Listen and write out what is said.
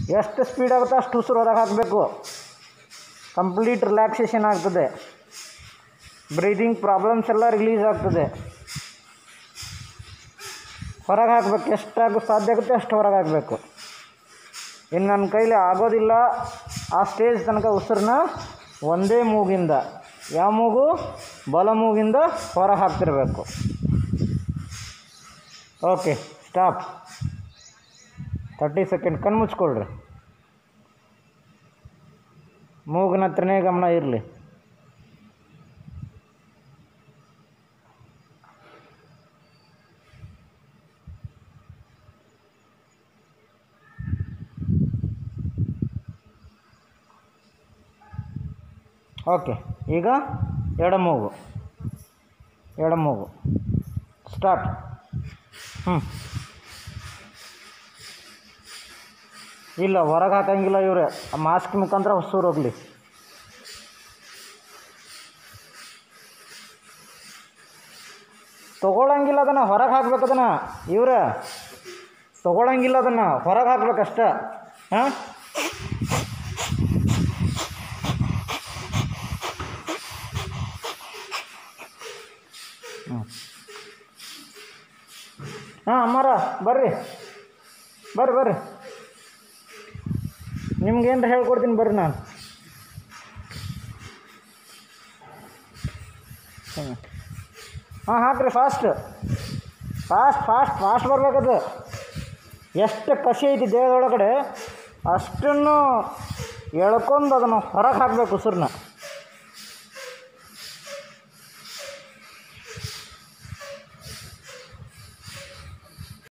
ಎಷ್ಟು ಸ್ಪೀಡ್ ಆಗುತ್ತೋ ಅಷ್ಟು ಉಸಿರು ಹೊರಗೆ ಹಾಕಬೇಕು ಕಂಪ್ಲೀಟ್ ರಿಲ್ಯಾಕ್ಸೇಷನ್ ಆಗ್ತದೆ ಬ್ರೀದಿಂಗ್ ಪ್ರಾಬ್ಲಮ್ಸ್ ಎಲ್ಲ ರಿಲೀಸ್ ಆಗ್ತದೆ ಹೊರಗೆ ಹಾಕ್ಬೇಕು ಎಷ್ಟಾಗ ಸಾಧ್ಯ ಆಗುತ್ತೆ ಅಷ್ಟು ಹೊರಗೆ ಹಾಕಬೇಕು ಇನ್ನು ನನ್ನ ಕೈಲಿ ಆಗೋದಿಲ್ಲ ಆ ಸ್ಟೇಜ್ ತನಕ ಉಸಿರನ್ನ ಒಂದೇ ಮೂಗಿಂದ ಯಾವ ಮೂಗು ಬಲ ಮೂಗಿಂದ ಹೊರಗೆ ಹಾಕ್ತಿರ್ಬೇಕು ಓಕೆ ಸ್ಟಾಪ್ ತರ್ಟಿ ಸೆಕೆಂಡ್ ಕಣ್ಣು ಮುಚ್ಕೊಳ್ರಿ ಮೂಗಿನ ಹತ್ರನೇ ಗಮನ ಇರಲಿ ಓಕೆ ಈಗ ಎಡಮೂಗು ಎಡಮೂಗು ಸ್ಟಾರ್ಟ್ ಹ್ಞೂ ಇಲ್ಲ ಹೊರಗೆ ಹಾಕಂಗಿಲ್ಲ ಇವ್ರೆ ಮಾಸ್ಕ್ ಮುಖಾಂತರ ಹೊಸೂರು ಹೋಗಲಿ ತೊಗೊಳಂಗಿಲ್ಲ ಅದನ್ನು ಹೊರಗೆ ಹಾಕ್ಬೇಕು ಅದನ್ನು ಇವ್ರೆ ತೊಗೊಳಂಗಿಲ್ಲ ಅದನ್ನು ಹೊರಗೆ ಹಾಕ್ಬೇಕಷ್ಟ ಹಾಂ ಹಾಂ ಅಮ್ಮಾರ ಬರ್ರಿ ಬರ್ರಿ ಬರ್ರಿ ನಿಮ್ಗೇನು ಹೇಳ್ಕೊಡ್ತೀನಿ ಬರ್ರಿ ನಾನು ಹಾಂ ಹಾಕ್ರಿ ಫಾಸ್ಟ್ ಫಾಸ್ಟ್ ಫಾಸ್ಟ್ ಫಾಸ್ಟ್ ಬರ್ಬೇಕದು ಎಷ್ಟು ಕಸಿ ಐತಿ ದೇಹದೊಳಗಡೆ ಅಷ್ಟನ್ನು ಎಳ್ಕೊಂಡು ಅದನ್ನು ಹೊರಗೆ ಹಾಕ್ಬೇಕು ಉಸಿರನ್ನ